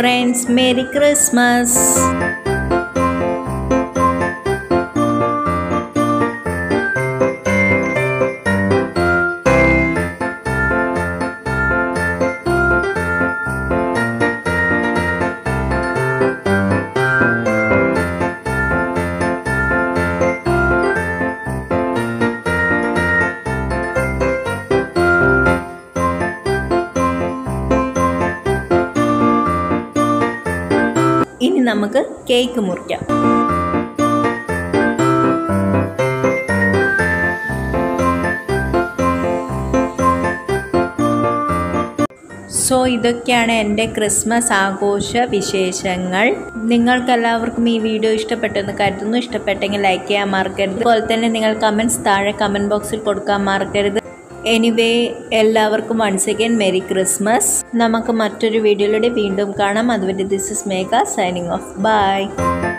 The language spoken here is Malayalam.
ഫ്രണ്ട്സ് മേരി ക്രിസ്മസ് ഇനി നമുക്ക് കേക്ക് മുറിക്കാം സോ ഇതൊക്കെയാണ് എൻ്റെ ക്രിസ്മസ് ആഘോഷ വിശേഷങ്ങൾ നിങ്ങൾക്കെല്ലാവർക്കും ഈ വീഡിയോ ഇഷ്ടപ്പെട്ടെന്ന് കരുതുന്നു ഇഷ്ടപ്പെട്ടെങ്കിൽ ലൈക്ക് ചെയ്യാൻ മറക്കരുത് അതുപോലെ തന്നെ നിങ്ങൾ കമൻറ്റ്സ് താഴെ കമൻറ്റ് ബോക്സിൽ കൊടുക്കാൻ മറക്കരുത് എനിവേ എല്ലാവർക്കും വൺസ് അഗൈൻ മെരി ക്രിസ്മസ് നമുക്ക് മറ്റൊരു വീഡിയോയിലൂടെ വീണ്ടും കാണാം അതുവരെ this is Megha signing off by